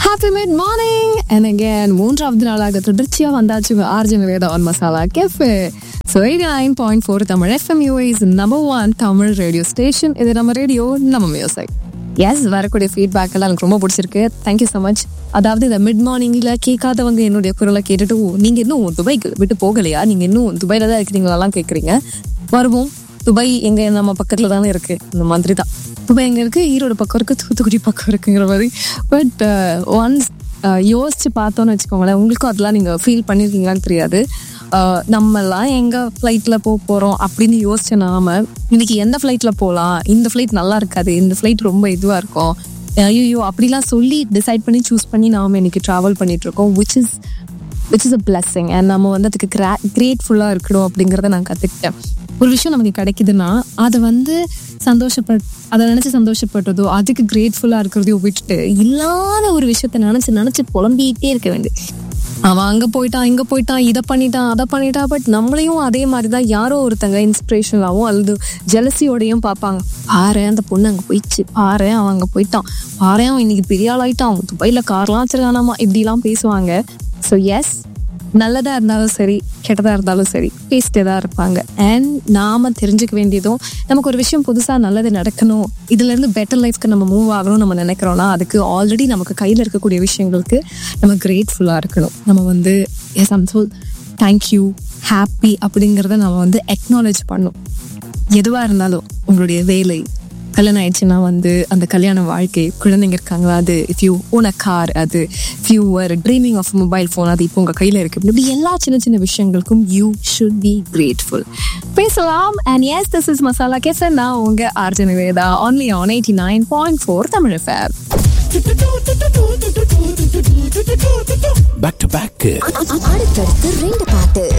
happy mid morning and again மூன்றாவது நாளாக தொடர்ச்சியாக வந்தாச்சு Arjun Veda on masala cafe so eighty nine point four Tamil FM US number one Tamil radio station இது நம்ம ரேடியோ நம்ம மியூசிக் எஸ் வரக்கூடிய ஃபீட்பேக் எல்லாம் எனக்கு ரொம்ப பிடிச்சிருக்கு தேங்க்யூ ஸோ மச் அதாவது இந்த மிட் மார்னிங்கில் கேட்காதவங்க என்னுடைய குரலை கேட்டுட்டு "ஓ, நீங்க இன்னும் துபாய்க்கு விட்டு போகலையா நீங்க இன்னும் துபாயில தான் இருக்கிறீங்களெல்லாம் கேட்குறீங்க வருவோம் துபாய் எங்க நம்ம பக்கத்துல தானே இருக்கு இந்த மாதிரி தான் துபாய் எங்க இருக்கு ஈரோடு பக்கம் இருக்கு தூத்துக்குடி பக்கம் இருக்குங்கிற மாதிரி பட் ஒன்ஸ் யோசிச்சு பார்த்தோன்னு வச்சுக்கோங்களேன் உங்களுக்கும் அதெல்லாம் நீங்க ஃபீல் பண்ணிருக்கீங்களான்னு தெரியாது அஹ், நம்மலாம் எங்க ஃப்ளைட்ல போக போறோம் அப்படின்னு யோசிச்ச நாம இன்னைக்கு எந்த ஃப்ளைட்ல போகலாம் இந்த ஃப்ளைட் நல்லா இருக்காது இந்த ஃப்ளைட் ரொம்ப இதுவா இருக்கும் ஐயோ அப்படிலாம் சொல்லி டிசைட் பண்ணி சூஸ் பண்ணி நாம இன்னைக்கு ட்ராவல் பண்ணிட்டு இருக்கோம் which is which is a blessing and நம்ம வந்து அதுக்கு கிரா கிரேட்ஃபுல்லாக இருக்கணும் அப்படிங்கிறத நான் கற்றுக்கிட்டேன் ஒரு விஷயம் நமக்கு கிடைக்குதுன்னா அதை வந்து சந்தோஷப்பட் அதை நினச்சி சந்தோஷப்பட்டதோ அதுக்கு கிரேட்ஃபுல்லாக இருக்கிறதையோ விட்டுட்டு இல்லாத ஒரு விஷயத்த நினச்சி நினச்சி புலம்பிக்கிட்டே இருக்க வேண்டியது அவன் அங்கே போயிட்டான் இங்கே போயிட்டான் இதை பண்ணிட்டான் அதை பண்ணிட்டான் பட் நம்மளையும் அதே மாதிரி தான் யாரோ ஒருத்தங்க இன்ஸ்பிரேஷனாகவும் அல்லது ஜெலசியோடையும் பார்ப்பாங்க பாரு அந்த பொண்ணு அங்கே போயிடுச்சு பாரு அவன் அங்கே போயிட்டான் பாரு அவன் இன்னைக்கு பெரிய ஆள் ஆயிட்டான் அவன் துபாயில் கார்லாம் வச்சிருக்கானாமா இப்படிலாம் பேசுவாங்க ஸோ எஸ் நல்லதா இருந்தாலும் சரி கெட்டதா இருந்தாலும் சரி பேசிட்டே தான் இருப்பாங்க அண்ட் நாம தெரிஞ்சுக்க வேண்டியதும் நமக்கு ஒரு விஷயம் புதுசா நல்லது நடக்கணும் இதுல இருந்து பெட்டர் லைஃப்க்கு நம்ம மூவ் ஆகணும் நம்ம நினைக்கிறோம்னா அதுக்கு ஆல்ரெடி நமக்கு கையில இருக்கக்கூடிய விஷயங்களுக்கு நம்ம கிரேட்ஃபுல்லா இருக்கணும் நம்ம வந்து yes um so thank you happy அப்படிங்கிறத நம்ம வந்து அக்னாலேஜ் பண்ணும் எதுவாக இருந்தாலும் உங்களுடைய வேலை கல்யாணம் ஆயிடுச்சுன்னா வந்து அந்த கல்யாண வாழ்க்கை குழந்தைங்க இருக்காங்களா அது if you own a car அது if you are dreaming of mobile phone அது இப்போ உங்கள் கையில் இருக்கு இப்படி எல்லா சின்ன சின்ன விஷயங்களுக்கும் யூ ஷுட் பி கிரேட்ஃபுல் பேசலாம் and yes this is masala cafe நான் உங்கள் Arjun Veda only on eighty nine point four Tamil fair back to back அடுத்தடுத்து ரெண்டு பாட்டு